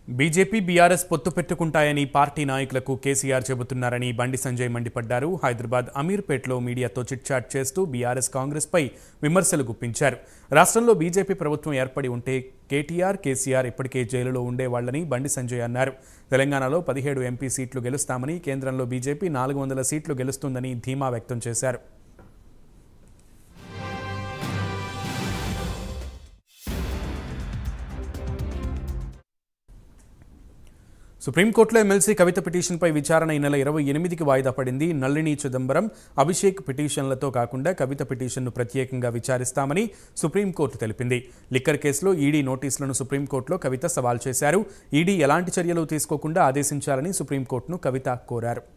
BJP BRS పొత్తు పెట్టుకుంటాయని party నాయకులకు కేసీఆర్ చెబుతున్నారని బండి సంజయ్ మండిపడ్డారు హైదరాబాద్ అమీర్పేట్లో మీడియాతో చిట్చాట్ చేస్తూ బీఆర్ఎస్ కాంగ్రెస్పై విమర్శలు గుప్పించారు రాష్ట్రంలో బీజేపీ ప్రభుత్వం ఏర్పడి ఉంటే కేటీఆర్ కేసీఆర్ ఇప్పటికే జైలులో ఉండేవాళ్లని బండి సంజయ్ అన్నారు తెలంగాణలో పదిహేడు ఎంపీ సీట్లు గెలుస్తామని కేంద్రంలో బీజేపీ నాలుగు వందల సీట్లు గెలుస్తుందని ధీమా వ్యక్తం చేశారు సుప్రీంకోర్టులో ఎమ్మెల్సీ కవిత పిటిషన్పై విచారణ ఈ నెల ఇరవై ఎనిమిదికి వాయిదా పడింది నళిని చిదంబరం అభిషేక్ పిటిషన్లతో కాకుండా కవిత పిటిషన్ను ప్రత్యేకంగా విచారిస్తామని సుప్రీంకోర్టు తెలిపింది లిక్కర్ కేసులో ఈడీ నోటీసులను సుప్రీంకోర్టులో కవిత సవాల్ చేశారు ఈడీ ఎలాంటి చర్యలు తీసుకోకుండా ఆదేశించాలని సుప్రీంకోర్టును కవిత కోరారు